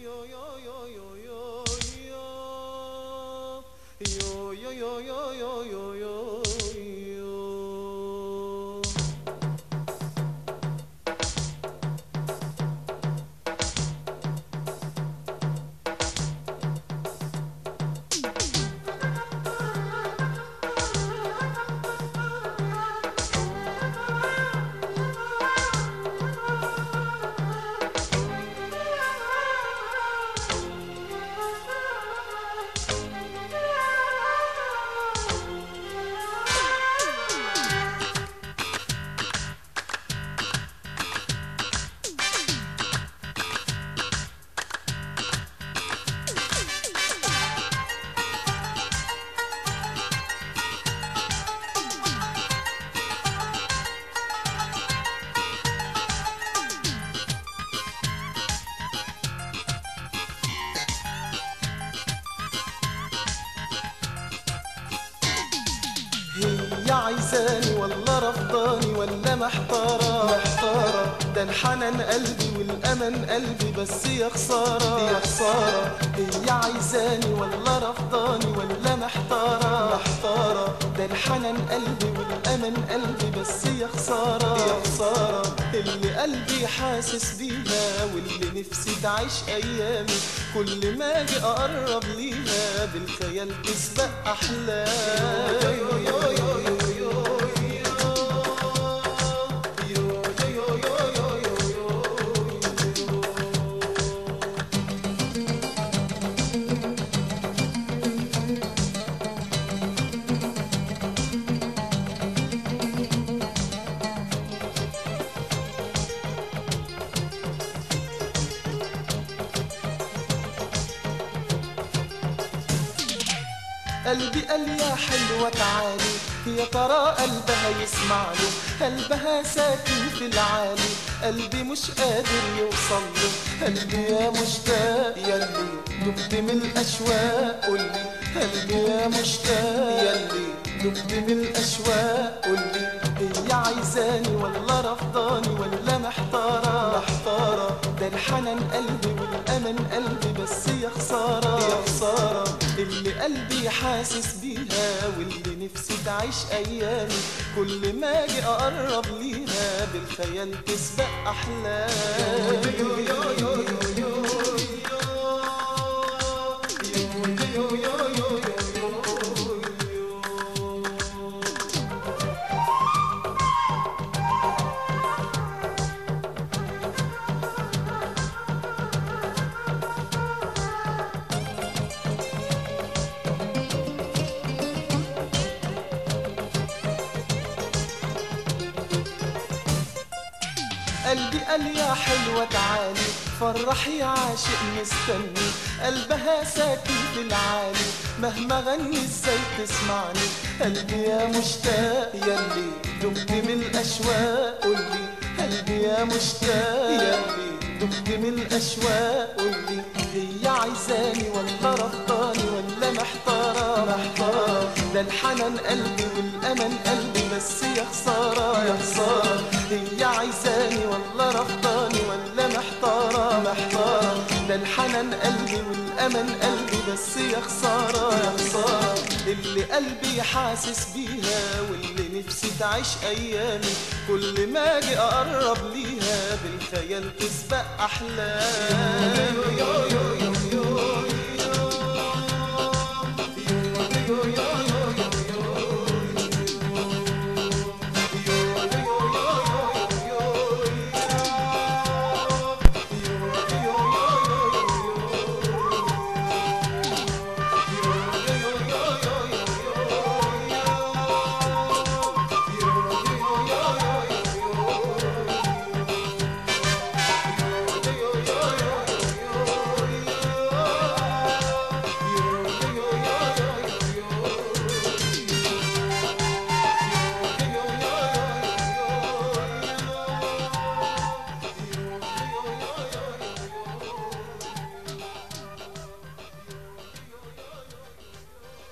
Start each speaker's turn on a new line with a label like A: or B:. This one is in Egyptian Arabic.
A: هي عايزاني ولا رفضاني ولا محتارة محتارة ده الحنان قلبي والأمل قلبي بس يا خسارة يا خسارة هي عايزاني ولا رفضاني ولا محتارة محتارة ده الحنان قلبي والأمل قلبي بس يا خسارة يا خسارة اللي قلبي حاسس بيها واللي نفسي تعيش أيامي كل ما أجي أقرب ليها بالخيال تسبق أحلامي قلبي قال يا حلوة تعالي يا ترى قلبها يسمع له قلبها ساكن في العالي قلبي مش قادر يوصل له قلبي يا مشتاق يلي دبت من الأشواق قولي قلبي يا مشتاق يلي دبت من الأشواق قولي هي عايزاني ولا رفضاني ولا محتارة محتارة ده الحنان قلبي والأمل قلبي بس يا خسارة يا خسارة اللي قلبي حاسس بيها واللي نفسي تعيش أيامي كل ما أجي أقرب ليها بالخيال تسبق أحلامي قلبي قال يا حلوة تعالي فرح يا عاشق مستني قلبها ساكن في العالي مهما غني ازاي تسمعني قلبي يا مشتاق يلي دمت من الاشواق قولي قلبي يا مشتاق يلي دمت من الاشواق قولي هي عايزاني ولا رفضاني ولا محتارة محتارة ده الحنان قلبي والامل قلبي بس يا خسارة يا خسارة هي عايزاني ولا رفضاني ولا محتارة محتارة ده الحنان قلبي والأمل قلبي بس يا خسارة يا خسارة اللي قلبي حاسس بيها واللي نفسي تعيش أيامي كل ما أجي أقرب ليها بالخيال تسبق أحلامي